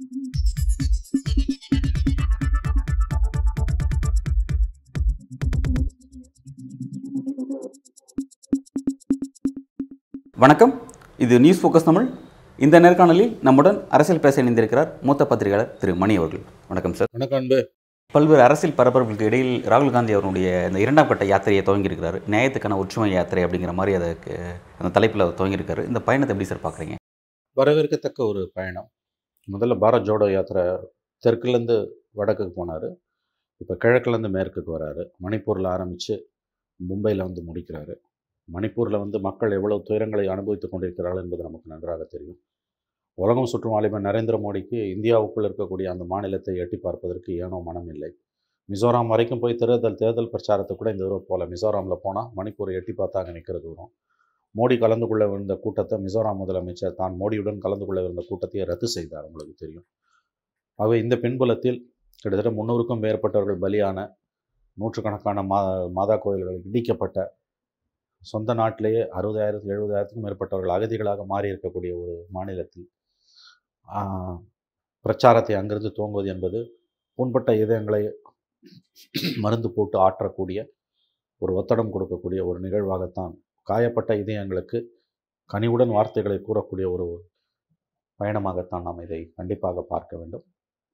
வணக்கம் இது news focus Tamil இந்த நேர்காணலில் நம்முடன் அரசியல் பேச இணைந்திருக்கிறார் மூத்த பத்திரிகையாளர் திரு மணி அவர்கள் வணக்கம் சார் வணக்கம் அன்பு பல்வேறு அரசியல் பரபரப்புகளுக்கு இடையில் ராகுல் காந்தி அவருடைய இந்த இரண்டாம் கட்ட யாத்திரையை துவங்கியிருக்கிறார் நியாயத்துக்கான ஒற்றுமை யாத்திரை அப்படிங்கிற மாதிரி அதுக்கு அந்த தலைப்பில் துவங்கியிருக்காரு இந்த பயணத்தை எப்படி சார் பார்க்குறீங்க வரவேற்கத்தக்க ஒரு பயணம் முதல்ல பாரத் ஜோடோ யாத்திரை தெற்குலேருந்து வடக்குக்கு போனார் இப்போ கிழக்குலேருந்து மேற்குக்கு வராரு மணிப்பூரில் ஆரம்பித்து மும்பையில் வந்து முடிக்கிறாரு மணிப்பூரில் வந்து மக்கள் எவ்வளவு துயரங்களை அனுபவித்துக் கொண்டிருக்கிறார்கள் என்பது நமக்கு நன்றாக தெரியும் உலகம் சுற்றும் வாலிபன் நரேந்திர மோடிக்கு இந்தியாவுக்குள் இருக்கக்கூடிய அந்த மாநிலத்தை எட்டி பார்ப்பதற்கு ஏனோ மனம் இல்லை மிசோராம் வரைக்கும் போய் தேர்தல் தேர்தல் பிரச்சாரத்துக்கு கூட இந்த தடவை போகல மிசோராமில் போனால் மணிப்பூரை எட்டி பார்த்தாங்க நிற்கிற தூரம் மோடி கலந்து கொள்ள இருந்த கூட்டத்தை மிசோராம் முதலமைச்சர் தான் மோடியுடன் கலந்து கொள்ள இருந்த கூட்டத்தையே ரத்து செய்தார் உங்களுக்கு தெரியும் ஆகவே இந்த பின்புலத்தில் கிட்டத்தட்ட முன்னூறுக்கும் மேற்பட்டவர்கள் பலியான நூற்றுக்கணக்கான மா மாதா கோயில்கள் இடிக்கப்பட்ட சொந்த நாட்டிலேயே அறுபதாயிரத்து எழுபதாயிரத்துக்கும் மேற்பட்டவர்கள் அகதிகளாக மாறி இருக்கக்கூடிய ஒரு மாநிலத்தில் ஆஹ், பிரச்சாரத்தை அங்கிருந்து துவங்குவது என்பது புண்பட்ட இதயங்களை மருந்து போட்டு ஆற்றக்கூடிய ஒரு ஒத்தடம் கொடுக்கக்கூடிய ஒரு நிகழ்வாகத்தான் காயப்பட்ட இதயங்களுக்கு கனிவுடன் வார்த்தைகளை கூறக்கூடிய ஒரு பயணமாகத்தான் நாம் இதை கண்டிப்பாக பார்க்க வேண்டும்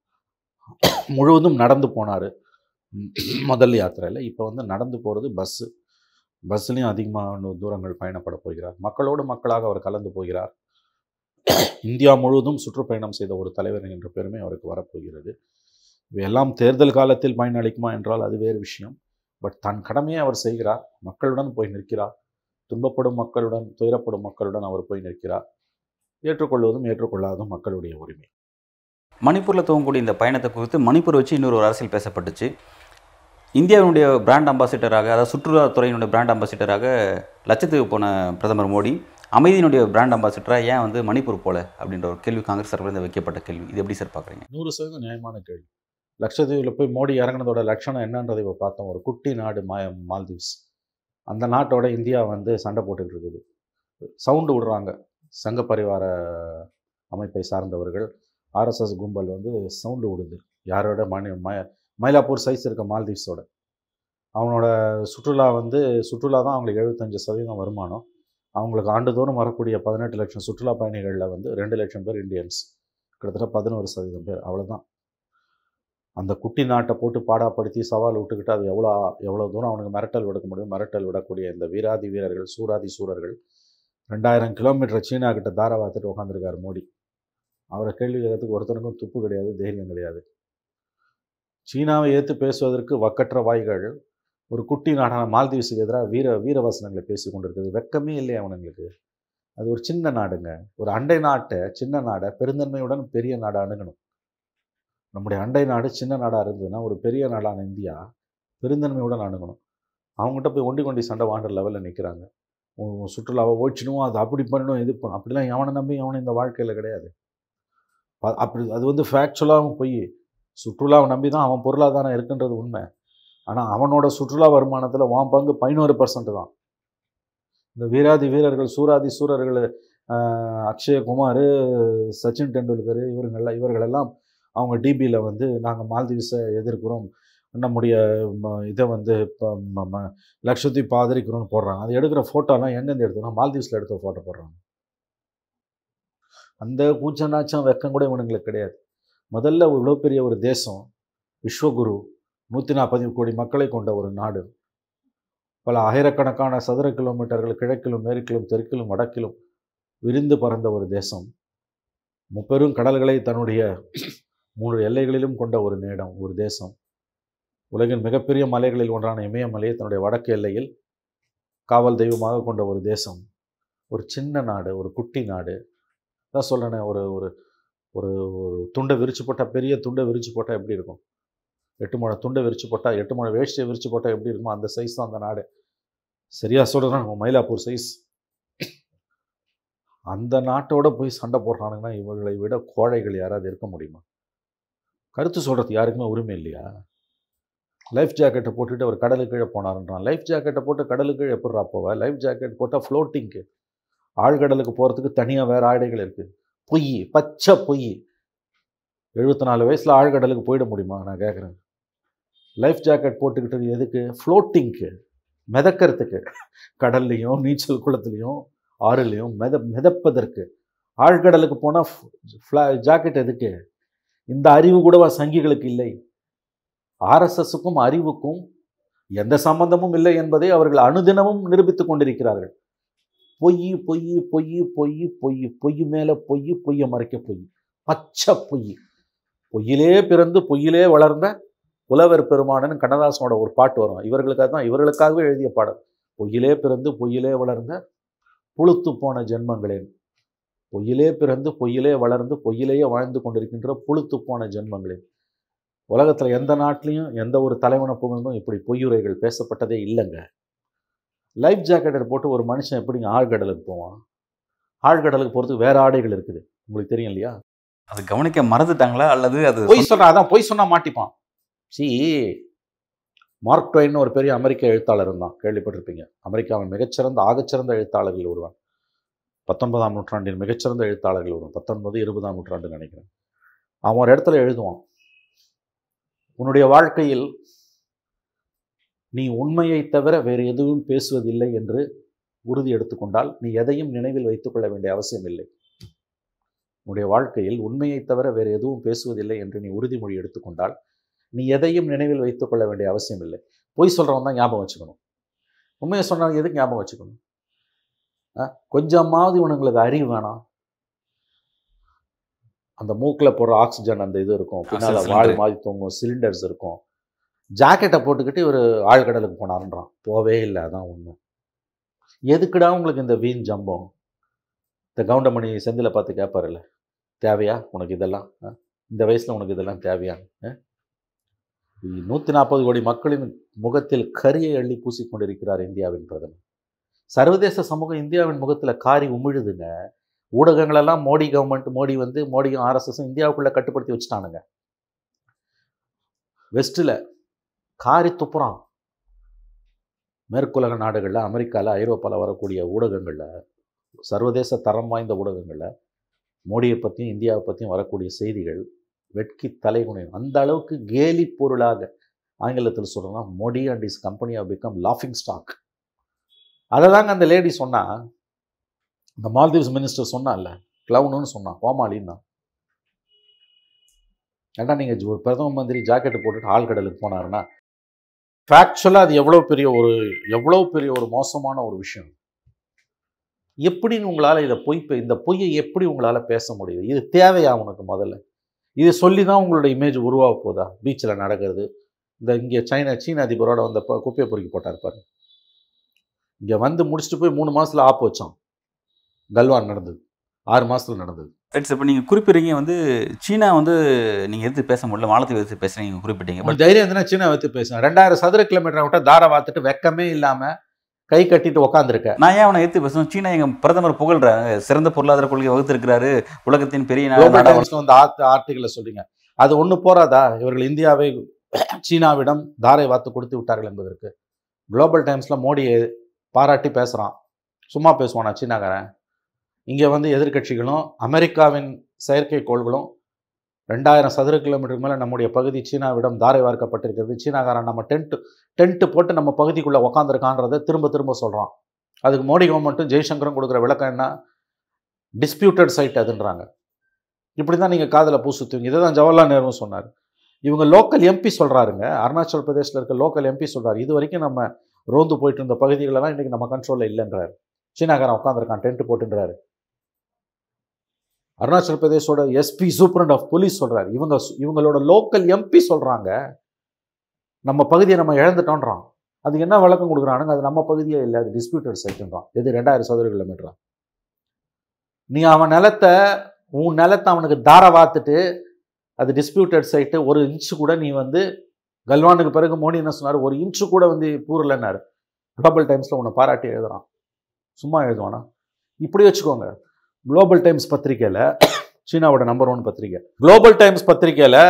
முழுவதும் நடந்து போனார் முதல் யாத்திரையில் இப்போ வந்து நடந்து போகிறது பஸ்ஸு பஸ்ஸுலேயும் அதிகமான தூரங்கள் பயணப்பட போகிறார் மக்களோடு மக்களாக அவர் கலந்து போகிறார் இந்தியா முழுவதும் சுற்றுப்பயணம் செய்த ஒரு தலைவர் என்ற பெருமை அவருக்கு வரப்போகிறது இவையெல்லாம் தேர்தல் காலத்தில் பயனளிக்குமா என்றால் அது வேறு விஷயம் பட் தன் கடமையை அவர் செய்கிறார் மக்களுடன் போய் நிற்கிறார் துன்பப்படும் மக்களுடன் துயரப்படும் மக்களுடன் அவர் போய் நிற்கிறார் ஏற்றுக்கொள்வதும் ஏற்றுக்கொள்ளாததும் மக்களுடைய உரிமை மணிப்பூரில் துவங்கக்கூடிய இந்த பயணத்தை குறித்து மணிப்பூர் வச்சு இன்னொரு ஒரு அரசியல் பேசப்பட்டுச்சு இந்தியாவினுடைய பிராண்ட் அம்பாசிடராக அதாவது சுற்றுலாத்துறையினுடைய பிராண்ட் அம்பாசிடராக லட்சத்துக்கு போன பிரதமர் மோடி அமைதியினுடைய பிராண்ட் அம்பாசிடராக ஏன் வந்து மணிப்பூர் போல அப்படின்ற ஒரு கேள்வி காங்கிரஸ் தரப்பிலிருந்து வைக்கப்பட்ட கேள்வி இது எப்படி சார் பார்க்குறீங்க நூறு சதவீதம் நியாயமான கேள்வி லட்சத்தீவில் போய் மோடி இறங்கினதோட லட்சணம் என்னன்றதை இப்போ பார்த்தோம் ஒரு குட்டி நாடு மா மால்தீவ்ஸ் அந்த நாட்டோட இந்தியா வந்து சண்டை போட்டுக்கிட்டு இருக்குது சவுண்டு விடுறாங்க சங்க பரிவார அமைப்பை சார்ந்தவர்கள் ஆர்எஸ்எஸ் கும்பல் வந்து சவுண்டு விடுது யாரோட மணி ம மயிலாப்பூர் சைஸ் இருக்க மால்தீவ்ஸோட அவனோட சுற்றுலா வந்து சுற்றுலா தான் அவங்களுக்கு எழுபத்தஞ்சு சதவீதம் வருமானம் அவங்களுக்கு ஆண்டுதோறும் வரக்கூடிய பதினெட்டு லட்சம் சுற்றுலா பயணிகளில் வந்து ரெண்டு லட்சம் பேர் இந்தியன்ஸ் கிட்டத்தட்ட பதினோரு சதவீதம் பேர் அவ்வளோதான் அந்த குட்டி நாட்டை போட்டு பாடாப்படுத்தி சவால் விட்டுக்கிட்டு அது எவ்வளோ எவ்வளோ தூரம் அவனுக்கு மிரட்டல் விடுக்க முடியும் மிரட்டல் விடக்கூடிய இந்த வீராதி வீரர்கள் சூராதி சூரர்கள் ரெண்டாயிரம் கிலோமீட்டர் சீனா கிட்ட தார பார்த்துட்டு உட்காந்துருக்கார் மோடி அவரை கேள்வி கேட்கறதுக்கு ஒருத்தனுக்கும் துப்பு கிடையாது தைரியம் கிடையாது சீனாவை ஏற்று பேசுவதற்கு வக்கற்ற வாய்கள் ஒரு குட்டி நாடான மால்தீவ்ஸுக்கு எதிராக வீர வீரவசனங்களை பேசி கொண்டிருக்குது வெக்கமே இல்லையா அவனுங்களுக்கு அது ஒரு சின்ன நாடுங்க ஒரு அண்டை நாட்டை சின்ன நாடை பெருந்தன்மையுடன் பெரிய நாடை அணுகணும் நம்முடைய அண்டை நாடு சின்ன நாடாக இருந்ததுன்னா ஒரு பெரிய நாடான இந்தியா பெருந்தன்மையுடன் அணுகணும் அவங்ககிட்ட போய் ஒண்டி கொண்டி சண்டை வாண்டுற லெவலில் நிற்கிறாங்க சுற்றுலாவை ஓய்ச்சினும் அது அப்படி பண்ணணும் இது பண்ணணும் அப்படிலாம் எவனை நம்பி அவனை இந்த வாழ்க்கையில் கிடையாது ப- அப்படி அது வந்து ஃபேக்சுவலாகவும் போய் சுற்றுலாவை நம்பி தான் அவன் பொருளாதாரம் இருக்குன்றது உண்மை ஆனால் அவனோட சுற்றுலா வருமானத்தில் உன் பங்கு பதினோரு பர்சன்ட் தான் இந்த வீராதி வீரர்கள் சூராதி சூரர்கள் ஆஹ், அக்ஷயகுமார் சச்சின் டெண்டுல்கர் இவருங்கெல்லாம் இவர்களெல்லாம் அவங்க டிபியில் வந்து நாங்கள் மால்தீவ்ஸை எதிர்க்கிறோம் நம்முடைய ம- இதை வந்து இப்போ ம- ம- லட்சத்தீப் ஆதரிக்கிறோம்னு போடுறாங்க அது எடுக்கிற ஃபோட்டோலாம் எங்கேருந்து எடுத்தோம்னா மால்தீவ்ஸில் எடுத்த ஃபோட்டோ போடுறாங்க அந்த கூச்ச நாச்சம் வெக்கம் கூட இவனுங்களுக்கு கிடையாது முதல்ல இவ்வளோ பெரிய ஒரு தேசம் விஸ்வகுரு நூற்றி நாற்பது கோடி மக்களை கொண்ட ஒரு நாடு பல ஆயிரக்கணக்கான சதுர கிலோமீட்டர்கள் கிழக்கிலும் மேற்கிலும் தெற்கிலும் வடக்கிலும் விரிந்து பறந்த ஒரு தேசம் முப்பெரும் கடல்களை தன்னுடைய மூன்று எல்லைகளிலும் கொண்ட ஒரு நேடம் ஒரு தேசம் உலகின் மிகப்பெரிய மலைகளில் ஒன்றான இமயமலையை தன்னுடைய வடக்கு எல்லையில் காவல் தெய்வமாக கொண்ட ஒரு தேசம் ஒரு சின்ன நாடு ஒரு குட்டி நாடு தான் சொல்கிறேனே ஒரு ஒரு ஒரு ஒரு துண்டை விரிச்சு போட்டால் பெரிய துண்டை விரிச்சு போட்டால் எப்படி இருக்கும் எட்டு முழை துண்டை விரிச்சு போட்டால் எட்டு முழை வேஷ்டியை விரிச்சு போட்டால் எப்படி இருக்குமோ அந்த சைஸ் தான் அந்த நாடு சரியா சொல்கிறேன் நம்ம மயிலாப்பூர் சைஸ் அந்த நாட்டோட போய் சண்டை போடுறானுங்கன்னா இவர்களை விட கோழைகள் யாராவது இருக்க முடியுமா கருத்து சொல்கிறது யாருக்குமே உரிமை இல்லையா லைஃப் ஜாக்கெட்டை போட்டுட்டு அவர் கடலுக்கு கீழே போனாருன்றான் லைஃப் ஜாக்கெட்டை போட்டு கடலுக்கு கீழே எப்படிறா போவா லைஃப் ஜாக்கெட் போட்டால் ஃப்ளோட்டிங்க்கு ஆழ்கடலுக்கு போகிறதுக்கு தனியாக வேறு ஆடைகள் இருக்குது பொய் பச்சை பொய் எழுபத்தி நாலு வயசில் ஆழ்கடலுக்கு போயிட முடியுமா நான் கேட்குறேன் லைஃப் ஜாக்கெட் போட்டுக்கிட்டது எதுக்கு ஃப்ளோட்டிங்க்கு மிதக்கிறதுக்கு கடல்லையும் நீச்சல் குளத்துலையும் ஆறுலையும் மித மிதப்பதற்கு ஆழ்கடலுக்கு போனால் ஃப்ளா ஜாக்கெட் எதுக்கு இந்த அறிவு கூடவா சங்கிகளுக்கு இல்லை ஆர்எஸ்எஸ்ஸுக்கும் அறிவுக்கும் எந்த சம்பந்தமும் இல்லை என்பதை அவர்கள் அனுதினமும் நிரூபித்துக் கொண்டிருக்கிறார்கள் பொய் பொய் பொய் பொய் பொய் பொய் மேலே பொய் பொய்யை மறைக்க பொய் பச்சை பொய் பொய்யிலே பிறந்து பொய்யிலே வளர்ந்த புலவர் பெருமானன் கண்ணதாசனோட ஒரு பாட்டு வரும் இவர்களுக்காக தான் இவர்களுக்காகவே எழுதிய பாடல் பொய்யிலே பிறந்து பொய்யிலே வளர்ந்த புழுத்து போன ஜென்மங்களேன் பொய்யிலே பிறந்து பொய்யிலே வளர்ந்து பொய்யிலேயே வாழ்ந்து கொண்டிருக்கின்ற புழுத்து போன ஜென்மங்களேன் உலகத்தில் எந்த நாட்டிலையும் எந்த ஒரு தலைவனை புகழ்ந்தும் இப்படி பொய்யுரைகள் பேசப்பட்டதே இல்லைங்க லைஃப் ஜாக்கெட்டை போட்டு ஒரு மனுஷன் எப்படிங்க ஆழ்கடலுக்கு போவான் ஆழ்கடலுக்கு போகிறதுக்கு வேற ஆடைகள் இருக்குது உங்களுக்கு தெரியும் இல்லையா அது கவனிக்க மறந்துட்டாங்களா அல்லது அது பொய் சொன்னா அதான் பொய் சொன்னா மாட்டிப்பான் சி மார்க் ட்வைன் ஒரு பெரிய அமெரிக்க எழுத்தாளர் இருந்தான் கேள்விப்பட்டிருப்பீங்க அமெரிக்காவின் மிகச்சிறந்த ஆகச்சிறந்த எழுத்தாளர்கள் ஒருவன் பத்தொன்பதாம் நூற்றாண்டின் மிகச்சிறந்த எழுத்தாளர்கள் ஒருவன் பத்தொன்பது இருபதாம் நூற்றாண்டு நினைக்கிறேன் அவன் ஒரு இடத்துல எழுதுவான் உன்னுடைய வாழ்க்கையில் நீ உண்மையை தவிர வேறு எதுவும் பேசுவதில்லை என்று உறுதி எடுத்துக்கொண்டால் நீ எதையும் நினைவில் வைத்துக் கொள்ள வேண்டிய அவசியம் இல்லை உன்னுடைய வாழ்க்கையில் உண்மையை தவிர வேறு எதுவும் பேசுவதில்லை என்று நீ உறுதிமொழி எடுத்துக்கொண்டால் நீ எதையும் நினைவில் வைத்துக் கொள்ள வேண்டிய அவசியம் இல்லை பொய் சொல்கிறவன் தான் ஞாபகம் வச்சுக்கணும் உண்மையை சொன்னாலும் எதுக்கு ஞாபகம் வச்சுக்கணும் ஆ? கொஞ்சமாவது இவனுங்களுக்கு அறிவு வேணாம் அந்த மூக்கில் போடுற ஆக்சிஜன் அந்த இது இருக்கும் பின்னால் Oxygen வாழ் cylinder. மாதிரி தொங்கும் சிலிண்டர்ஸ் இருக்கும் ஜாக்கெட்டை போட்டுக்கிட்டு இவர் ஆழ்கடலுக்கு போனாருன்றான் போவே இல்லை அதான் உண்மை எதுக்குடா உங்களுக்கு இந்த வீண் ஜம்பம் இந்த கவுண்டமணி செந்தில பார்த்து கேட்பாருல்ல தேவையா உனக்கு இதெல்லாம் ஆ? இந்த வயசில் உனக்கு இதெல்லாம் தேவையா நூற்றி நாற்பது கோடி மக்களின் முகத்தில் கரியை அள்ளி பூசிக்கொண்டிருக்கிறார் இந்தியாவின் பிரதமர் சர்வதேச சமூகம் இந்தியாவின் முகத்தில் காரி உமிழுதுங்க ஊடகங்களெல்லாம் மோடி கவர்மெண்ட் மோடி வந்து மோடியும் ஆர்எஸ்எஸும் இந்தியாவுக்குள்ளே கட்டுப்படுத்தி வச்சுட்டானுங்க வெஸ்ட்டில் காரி துப்புறான் மேற்குலக நாடுகளில் அமெரிக்காவில் ஐரோப்பாவில் வரக்கூடிய ஊடகங்களில் சர்வதேச தரம் வாய்ந்த ஊடகங்களில் மோடியை பற்றியும் இந்தியாவை பற்றியும் வரக்கூடிய செய்திகள் வெட்கி தலைகுனியும் அந்த அளவுக்கு கேலி பொருளாக ஆங்கிலத்தில் சொல்கிறோம்னா Modi and his company have become லாஃபிங் ஸ்டாக் அதை தாங்க அந்த லேடி சொன்னா இந்த மால்தீவ்ஸ் மினிஸ்டர் சொன்னான்ல கிளவுனுன்னு சொன்னான் கோமாளின்னா ஏன்னா நீங்கள் ஒரு பிரதம மந்திரி ஜாக்கெட்டு போட்டுட்டு ஆழ்கடலுக்கு போனாருன்னா ஃபேக்சுவலாக அது எவ்வளோ பெரிய ஒரு எவ்வளோ பெரிய ஒரு மோசமான ஒரு விஷயம் எப்படின்னு உங்களால் இதை பொய் பே- இந்த பொய்யை எப்படி உங்களால் பேச முடியுது இது தேவையா உனக்கு முதல்ல இது சொல்லி தான் உங்களோட இமேஜ் உருவாக போதா பீச்சில் நடக்கிறது இந்த இங்கே சைனா சீன அதிபரோட வந்த ப- குப்பையை பொறுக்கி போட்டார் பாரு இங்கே வந்து முடிச்சுட்டு போய் மூணு மாசத்துல ஆப்பு வச்சான் கல்வான் நடந்தது ஆறு மாசத்துல நடந்தது ரைட் இப்போ நீங்கள் குறிப்பிடுறீங்க வந்து சீனா வந்து நீங்கள் எதிர்த்து பேச முடியல மாலத்தீவு எதிர்த்து பேசுகிறீங்க குறிப்பிட்டீங்க பட் உங்களுக்கு தைரியம் இருந்தா சீனா வச்சு பேசுவேன் ரெண்டாயிரம் சதுர கிலோமீட்டரை விட்ட தாரை வாத்துட்டு வெக்கமே இல்லாம கை கட்டிட்டு உக்காந்துருக்க நான் ஏன் அவனை எதிர்த்து பேசணும் சீனா எங்கள் பிரதமர் புகழ்றாங்க சிறந்த பொருளாதார கொள்கை வகுத்திருக்கிறாரு உலகத்தின் பெரிய நாடு குளோபல் நாடா டைம்ஸ்ல வந்து ஆர்ட் ஆர்டிகளை சொல்றீங்க அது ஒண்ணு போறாதா இவர்கள் இந்தியாவை சீனாவிடம் தாரை வாத்து கொடுத்து விட்டார்கள் என்பதற்கு குளோபல் டைம்ஸ்ல மோடியை பாராட்டி பேசுறான் சும்மா பேசுவானா சீனாக்காரன் இங்க வந்து எதிர்க்கட்சிகளும் அமெரிக்காவின் செயற்கைக்கோள்களும் ரெண்டாயிரம் சதுர கிலோமீட்டருக்கு மேலே நம்முடைய பகுதி சீனாவிடம் தாரை வார்க்கப்பட்டிருக்கிறது சீனாக்காரன் நம்ம டென்ட் டென்ட் போட்டு நம்ம பகுதிக்குள்ளே உக்காந்துருக்கான்றதை திரும்ப திரும்ப சொல்கிறான் அதுக்கு மோடி கவர்மெண்ட்டும் ஜெய்சங்கரும் கொடுக்குற விளக்கம் என்ன டிஸ்பியூட்டட் சைட் அதுன்றாங்க இப்படி தான் நீங்கள் காதில் பூ சுற்றுவீங்க இதை தான் ஜவஹர்லால் நேரு சொன்னார் இவங்க லோக்கல் எம்பி சொல்கிறாருங்க அருணாச்சல் பிரதேசில் இருக்க லோக்கல் எம்பி சொல்கிறார் இது வரைக்கும் நம்ம ரோந்து போயிட்டு இருந்த பகுதிகளெல்லாம் இன்றைக்கி நம்ம கண்ட்ரோலில் இல்லைன்றாரு சீனாக்காரன் உட்காந்துருக்கான் டென்ட் போட்டுன்றாரு அருணாச்சல் பிரதேஷோட எஸ்பி சூப்பரண்ட் ஆஃப் போலீஸ் சொல்றாரு இவங்க இவங்களோட லோக்கல் எம்பி சொல்றாங்க நம்ம பகுதியை நம்ம இழந்துட்டோன்றான் அதுக்கு என்ன விளக்கம் கொடுக்குறானுங்க அது நம்ம பகுதியே இல்லை அது டிஸ்பியூட்டட் சைட்டுன்றான் இது ரெண்டாயிரம் சதுர கிலோமீட்டரா நீ அவன் நிலத்தை உன் நிலத்தை அவனுக்கு தார வாத்துட்டு அது டிஸ்பியூட்டட் சைட்டு ஒரு இன்ச்சு கூட நீ வந்து கல்வானுக்கு பிறகு மோடி என்ன சொன்னார் ஒரு இன்ச்சு கூட வந்து பூரலன்னாரு குளோபல் டைம்ஸில் உன்னை பாராட்டி எழுதுறான் சும்மா எழுதுவானா இப்படி வச்சுக்கோங்க குளோபல் டைம்ஸ் பத்திரிக்கையில் சீனாவோட நம்பர் ஒன் பத்திரிக்கை குளோபல் டைம்ஸ் பத்திரிக்கையில்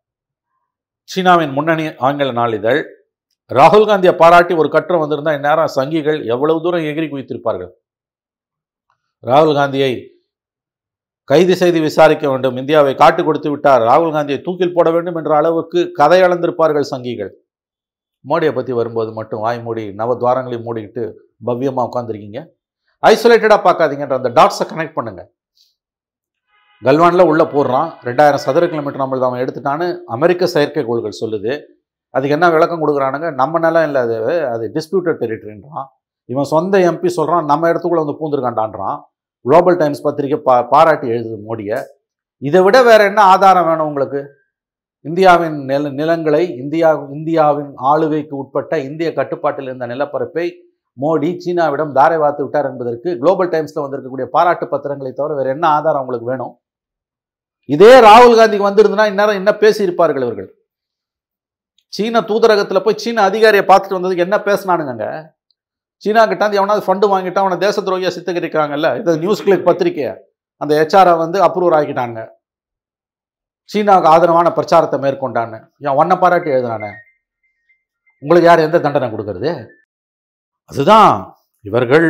சீனாவின் முன்னணி ஆங்கில நாளிதழ் ராகுல் காந்தியை பாராட்டி ஒரு கட்டுரை வந்திருந்தா இந்நேரம் சங்கிகள் எவ்வளவு தூரம் எகிரி குவித்திருப்பார்கள் ராகுல் காந்தியை கைது செய்து விசாரிக்க வேண்டும் இந்தியாவை காட்டு கொடுத்து விட்டார் ராகுல் காந்தியை தூக்கில் போட வேண்டும் என்ற அளவுக்கு கதை அளந்திருப்பார்கள் சங்கிகள் மோடியை பற்றி வரும்போது மட்டும் வாய் மூடி நவ துவாரங்களையும் மூடிக்கிட்டு பவ்யமாக உட்காந்துருக்கீங்க ஐசோலேட்டடாக பார்க்காதீங்கன்ற அந்த டாட்ஸை கனெக்ட் பண்ணுங்க கல்வானில் உள்ளே போடுறான் ரெண்டாயிரம் சதுர கிலோமீட்டர் நம்மளது அவன் எடுத்துட்டான்னு அமெரிக்க செயற்கைக்கோள்கள் சொல்லுது அதுக்கு என்ன விளக்கம் கொடுக்குறானுங்க நம்ம நிலம் இல்லை அது அது டிஸ்பியூட்டட் டெரிட்டரின்றான் இவன் சொந்த எம்பி சொல்கிறான் நம்ம இடத்துக்குள்ள வந்து பூந்துருக்காண்டான்றான் குளோபல் டைம்ஸ் பத்திரிக்கை பா பாராட்டி எழுதுது மோடியை இதை விட வேற என்ன ஆதாரம் வேணும் உங்களுக்கு இந்தியாவின் நில நிலங்களை இந்தியா இந்தியாவின் ஆளுகைக்கு உட்பட்ட இந்திய கட்டுப்பாட்டில் இருந்த நிலப்பரப்பை மோடி சீனாவிடம் தாரை வார்த்து விட்டார் என்பதற்கு குளோபல் டைம்ஸ்ல வந்திருக்கக்கூடிய பாராட்டு பத்திரங்களை தவிர வேற என்ன ஆதாரம் உங்களுக்கு வேணும் இதே ராகுல் காந்திக்கு வந்திருந்தனா இந்நேரம் என்ன பேசியிருப்பார்கள் இவர்கள் சீன தூதரகத்துல போய் சீன அதிகாரியை பார்த்துட்டு வந்ததுக்கு என்ன பேசினானுங்க சீனா கிட்டாந்து எவனாவது ஃபண்டு வாங்கிட்டா அவனை தேச துரோகியா சித்தரிக்கிறாங்கல்ல இது நியூஸ் கிளிக் பத்திரிக்கை அந்த ஹெச்ஆரை வந்து அப்ரூவ் ஆக்கிட்டாங்க சீனாவுக்கு ஆதரவான பிரச்சாரத்தை மேற்கொண்டான்னு ஏன் ஒன்றை பாராட்டி எழுதுனானே உங்களுக்கு யார் எந்த தண்டனை கொடுக்கறது அதுதான் இவர்கள்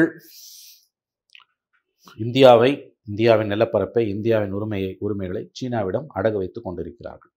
இந்தியாவை இந்தியாவின் நிலப்பரப்பை இந்தியாவின் உரிமையை உரிமைகளை சீனாவிடம் அடகு வைத்துக் கொண்டிருக்கிறார்கள்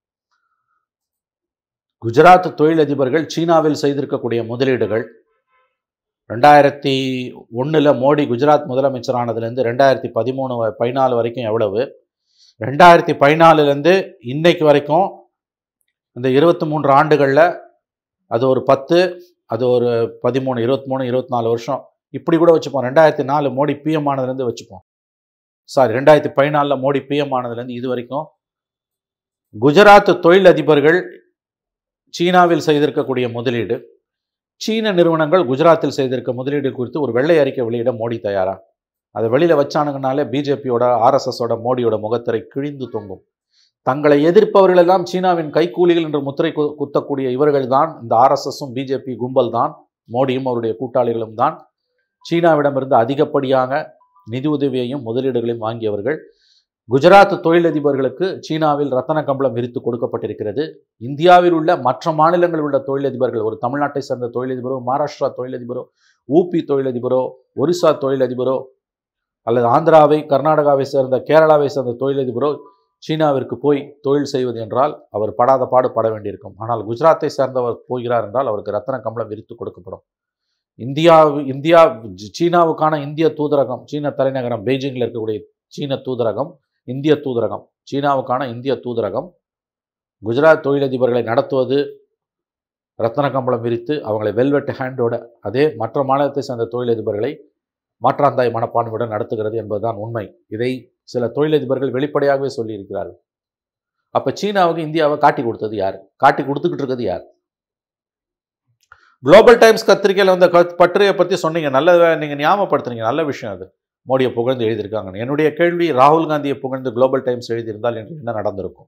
குஜராத் தொழிலதிபர்கள் சீனாவில் செய்திருக்கக்கூடிய முதலீடுகள் ரெண்டாயிரத்தி ஒன்றில் மோடி குஜராத் முதலமைச்சரானதுலேருந்து ரெண்டாயிரத்தி பதிமூணு வ- பதினாலு வரைக்கும் எவ்வளவு ரெண்டாயிரத்தி பதினாலுலேருந்து இன்னைக்கு வரைக்கும் இந்த இருபத்தி மூன்று ஆண்டுகளில் அது ஒரு பத்து அது ஒரு பதிமூணு இருபத்தி மூணு இருபத்தி நாலு வருஷம் இப்படி கூட வச்சுப்போம் ரெண்டாயிரத்தி நாலு மோடி பிஎம் ஆனதுலேருந்து வச்சுப்போம் சாரி ரெண்டாயிரத்தி பதினாலில் மோடி பிஎம் ஆனதுலேருந்து இது வரைக்கும் குஜராத் தொழிலதிபர்கள் சீனாவில் செய்திருக்கக்கூடிய முதலீடு சீன நிறுவனங்கள் குஜராத்தில் செய்திருக்க முதலீடு குறித்து ஒரு வெள்ளை அறிக்கை வெளியிட மோடி தயாரா அதை வெளியில் வச்சானுங்கனாலே பிஜேபியோட ஆர்எஸ்எஸோட மோடியோட முகத்திரை கிழிந்து தொங்கும் தங்களை எதிர்ப்பவர்கள் எல்லாம் சீனாவின் கைக்கூலிகள் என்று முத்திரை கு- குத்தக்கூடிய இவர்கள் தான் இந்த ஆர்எஸ்எஸும் பிஜேபி கும்பல் தான் மோடியும் அவருடைய கூட்டாளிகளும் தான் சீனாவிடமிருந்து அதிகப்படியாக நிதி உதவியையும் முதலீடுகளையும் வாங்கியவர்கள் குஜராத் தொழிலதிபர்களுக்கு சீனாவில் ரத்தன கம்பளம் விரித்து கொடுக்கப்பட்டிருக்கிறது இந்தியாவில் உள்ள மற்ற மாநிலங்களில் உள்ள தொழிலதிபர்கள் ஒரு தமிழ்நாட்டை சேர்ந்த தொழிலதிபரோ மகாராஷ்டிரா தொழிலதிபரோ ஊபி தொழிலதிபரோ ஒரிசா தொழிலதிபரோ அல்லது ஆந்திராவை கர்நாடகாவை சேர்ந்த கேரளாவை சேர்ந்த தொழிலதிபரோ சீனாவிற்கு போய் தொழில் செய்வது என்றால் அவர் படாத பாடு பட வேண்டியிருக்கும் ஆனால் குஜராத்தை சேர்ந்தவர் போகிறார் என்றால் அவருக்கு ரத்தன கம்பளம் விரித்து கொடுக்கப்படும் இந்தியா இந்தியா சீனாவுக்கான இந்திய தூதரகம் சீன தலைநகரம் பெய்ஜிங்கில் இருக்கக்கூடிய சீன தூதரகம் இந்திய தூதரகம் சீனாவுக்கான இந்திய தூதரகம் குஜராத் தொழிலதிபர்களை நடத்துவது ரத்தன கம்பளம் விரித்து அவங்களை வெல்வெட் ஹேண்டோட அதே மற்ற மாநிலத்தை சேர்ந்த தொழிலதிபர்களை மாற்றாந்தாய் மனப்பான்மையுடன் நடத்துகிறது என்பதுதான் உண்மை இதை சில தொழிலதிபர்கள் வெளிப்படையாகவே சொல்லியிருக்கிறார்கள் அப்ப சீனாவுக்கு இந்தியாவை காட்டி கொடுத்தது யார் காட்டி கொடுத்துக்கிட்டு இருக்கிறது யார் குளோபல் டைம்ஸ் பத்திரிகையில் வந்த கத்- பத்திரிகையை பற்றி சொன்னீங்க நல்ல வே- நீங்க ஞாபகப்படுத்துறீங்க நல்ல விஷயம் அது மோடியை புகழ்ந்து எழுதியிருக்காங்க என்னுடைய கேள்வி ராகுல் காந்தியை புகழ்ந்து குளோபல் டைம்ஸ் எழுதியிருந்தால் என்று என்ன நடந்திருக்கும்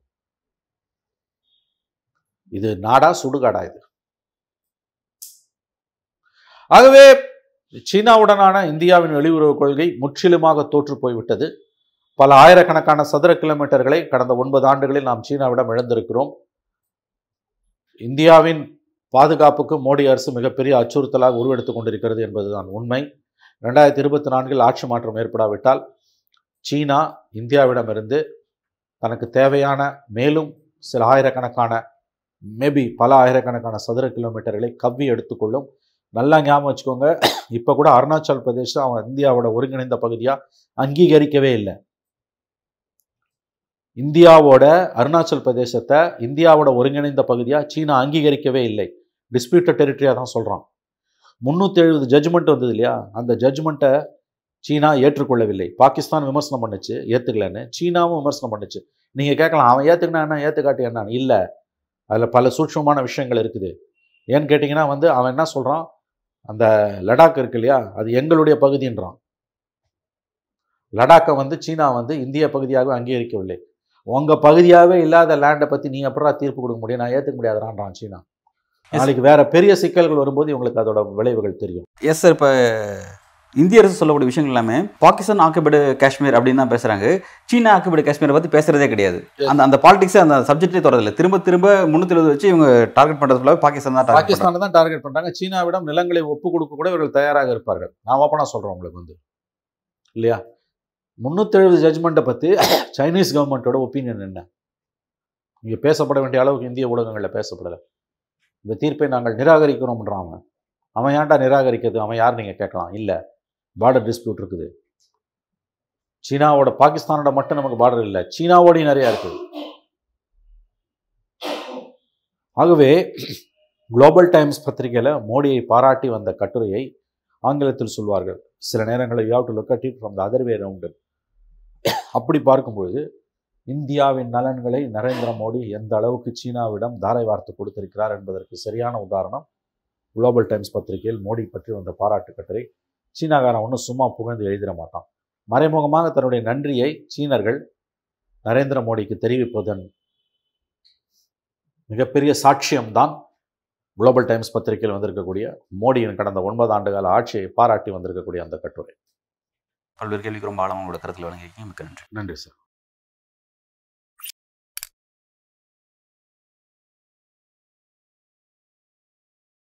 இது நாடா சுடுகாடா இது ஆகவே சீனாவுடனான இந்தியாவின் வெளியுறவு கொள்கை முற்றிலுமாக தோற்று போய்விட்டது பல ஆயிரக்கணக்கான சதுர கிலோமீட்டர்களை கடந்த ஒன்பது ஆண்டுகளில் நாம் சீனாவிடம் இழந்திருக்கிறோம் இந்தியாவின் பாதுகாப்புக்கு மோடி அரசு மிகப்பெரிய அச்சுறுத்தலாக உருவெடுத்துக் கொண்டிருக்கிறது என்பதுதான் உண்மை ரெண்டாயிரத்தி இருபத்தி நான்கில் ஆட்சி மாற்றம் ஏற்படாவிட்டால் சீனா இந்தியாவிடமிருந்து தனக்கு தேவையான மேலும் சில ஆயிரக்கணக்கான மேபி பல ஆயிரக்கணக்கான சதுர கிலோமீட்டர்களை கவ்வி எடுத்துக்கொள்ளும் நல்லா ஞாபகம் வச்சுக்கோங்க இப்போ கூட அருணாச்சல் பிரதேசம் அவன் இந்தியாவோட ஒருங்கிணைந்த பகுதியாக அங்கீகரிக்கவே இல்லை இந்தியாவோட அருணாச்சல் பிரதேசத்தை இந்தியாவோட ஒருங்கிணைந்த பகுதியாக சீனா அங்கீகரிக்கவே இல்லை டிஸ்பியூட்டட் டெரிட்டரியாக தான் சொல்கிறான் முந்நூற்றி எழுபது ஜட்ஜ்மெண்ட் வந்தது இல்லையா அந்த ஜட்ஜ்மெண்ட்டை சீனா ஏற்றுக்கொள்ளவில்லை பாகிஸ்தான் விமர்சனம் பண்ணுச்சு ஏற்றுக்கலன்னு சீனாவும் விமர்சனம் பண்ணுச்சு நீங்கள் கேட்கலாம் அவன் ஏற்றுக்கினா என்ன ஏற்றுக்காட்டி என்ன இல்லை அதில் பல சூட்சமான விஷயங்கள் இருக்குது ஏன்னு கேட்டிங்கன்னா வந்து அவன் என்ன சொல்கிறான் அந்த லடாக் இருக்கு இல்லையா அது எங்களுடைய பகுதின்றான் லடாக்கை வந்து சீனா வந்து இந்திய பகுதியாக அங்கீகரிக்கவில்லை உங்கள் பகுதியாகவே இல்லாத லேண்டை பற்றி நீ எப்படா தீர்ப்பு கொடுக்க முடியும் நான் ஏற்றுக்க முடியாதுறான்றான் சீனா நாளைக்கு வேற பெரிய சிக்கல்கள் வரும்போது இவங்களுக்கு அதோட விளைவுகள் தெரியும் எஸ் சார் இப்போ இந்திய அரசு சொல்லக்கூடிய விஷயங்கள் எல்லாமே பாகிஸ்தான் ஆக்குபைடு காஷ்மீர் அப்படின்னு தான் பேசுறாங்க சீனா ஆக்குபைடு காஷ்மீரை பற்றி பேசுறதே கிடையாது அந்த அந்த பாலிடிக்ஸ் அந்த சப்ஜெக்டே தொடரதில்லை திரும்ப திரும்ப முன்னூத்தி எழுபது வச்சு இவங்க டார்கெட் பண்றது ஃபுல்லாக பாகிஸ்தான் தான் டார்கெட் பாகிஸ்தானை தான் டார்கெட் பண்றாங்க சீனாவிடம் நிலங்களை ஒப்பு கொடுக்க கூட இவர்கள் தயாராக இருப்பார்கள் நான் ஓப்பனாக சொல்றேன் உங்களுக்கு வந்து இல்லையா முந்நூற்றெழுபது ஜட்ஜ்மெண்ட்டை பற்றி சைனீஸ் கவர்மெண்ட்டோட ஒப்பீனியன் என்ன இங்கே பேசப்பட வேண்டிய அளவுக்கு இந்திய ஊடகங்களில் பேசப்படலை இந்த தீர்ப்பை நாங்கள் நிராகரிக்கிறோம்ன்றான் அவன் அவன் ஏன்டா நிராகரிக்கிறது அவன் யார் நீங்கள் கேட்கலாம் இல்லை பார்டர் டிஸ்பியூட் இருக்குது சீனாவோட பாகிஸ்தானோட மட்டும் நமக்கு பார்டர் இல்லை சீனாவோடையும் நிறையா இருக்குது ஆகவே குளோபல் டைம்ஸ் பத்திரிகையில் மோடியை பாராட்டி வந்த கட்டுரையை ஆங்கிலத்தில் சொல்வார்கள் சில நேரங்களில் you have to look at it from the other way round அப்படி பார்க்கும்பொழுது இந்தியாவின் நலன்களை நரேந்திர மோடி எந்த அளவுக்கு சீனாவிடம் தாரை வார்த்து கொடுத்திருக்கிறார் என்பதற்கு சரியான உதாரணம் குளோபல் டைம்ஸ் பத்திரிகையில் மோடி பற்றி வந்த பாராட்டு கட்டுரை சீனாக்காரன் ஒன்றும் சும்மா புகழ்ந்து எழுதிட மாட்டான் மறைமுகமாக தன்னுடைய நன்றியை சீனர்கள் நரேந்திர மோடிக்கு தெரிவிப்பதன் மிகப்பெரிய சாட்சியம்தான் குளோபல் டைம்ஸ் பத்திரிகையில் வந்திருக்கக்கூடிய மோடியின் கடந்த ஒன்பது ஆண்டுகால ஆட்சியை பாராட்டி வந்திருக்கக்கூடிய அந்த கட்டுரை பல்வேறு கேள்விக்கு ரொம்ப ஆழமாக உங்களோட கருத்தில் வழங்கியிருக்கீங்க மிக்க நன்றி நன்றி சார்